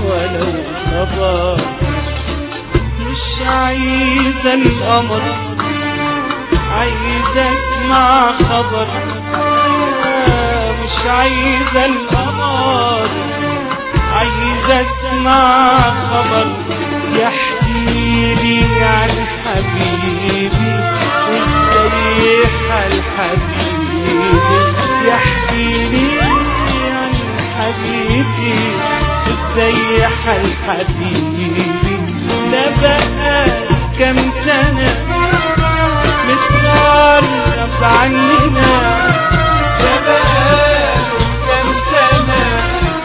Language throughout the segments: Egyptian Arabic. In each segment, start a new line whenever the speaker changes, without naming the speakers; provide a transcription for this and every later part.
ولو خبر مش عايزة القمر عايزة اسمع خبر آه، مش عايزة القمر عايزة اسمع خبر يحكي لي عن حبيبي وازاي حال حبيبي يحكي لي عن حبيبي وازاي حال حبيبي ده بقى كم سنة متغرب عننا ده بقى كم سنة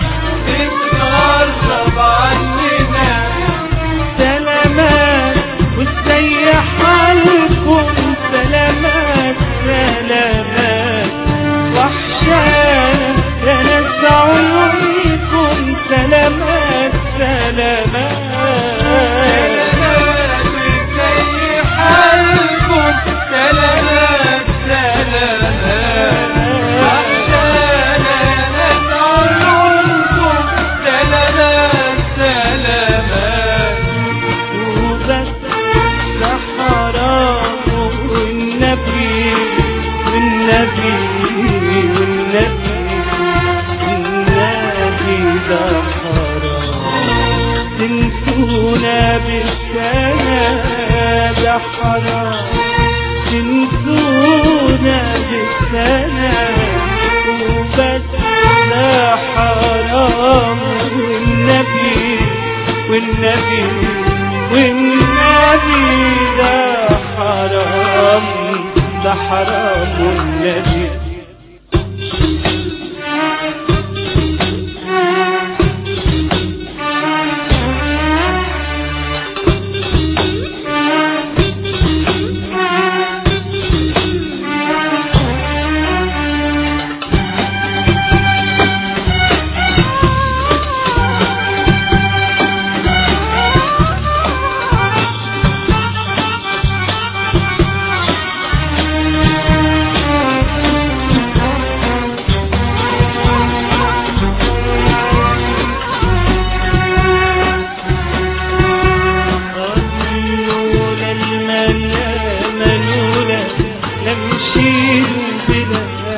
متغرب عننا سلامات وازاي حالكم سلامات سلامات وحشانا يا ناس عيونكم سلامات سلامات وازاي حالكم سلامات سلامات وحشانا يا ناس عيونكم سلامات سلامات وبس ده حرام والنبي والنبي والنبي النبي ده حرام تنسونا بالسنة ده حرام تنسونا بالسنة وبس ده حرام والنبي والنبي والنبي ده حرام ده حرام والنبي لولا الملامة لولا لمشي بلا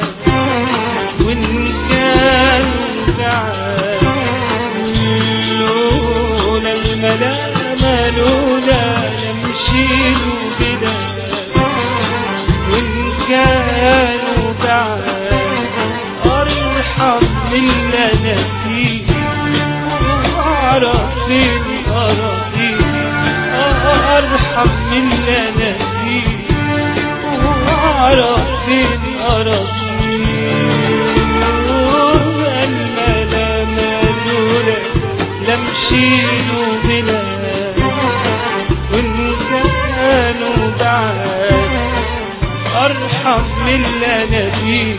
وإن كان تعال لولا الملامة لولا لمشي بلا وإن كانوا بعاد أرحم من أنا فيه وأعرف الأراضي أرحم من أنا فيه وأعرف الأراضي الملامة لولا لمشيلوا بلا وإن كانوا بعاد أرحم من أنا فيه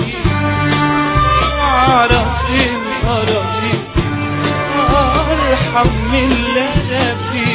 أعرف الأراضي أرحم من أنا فيه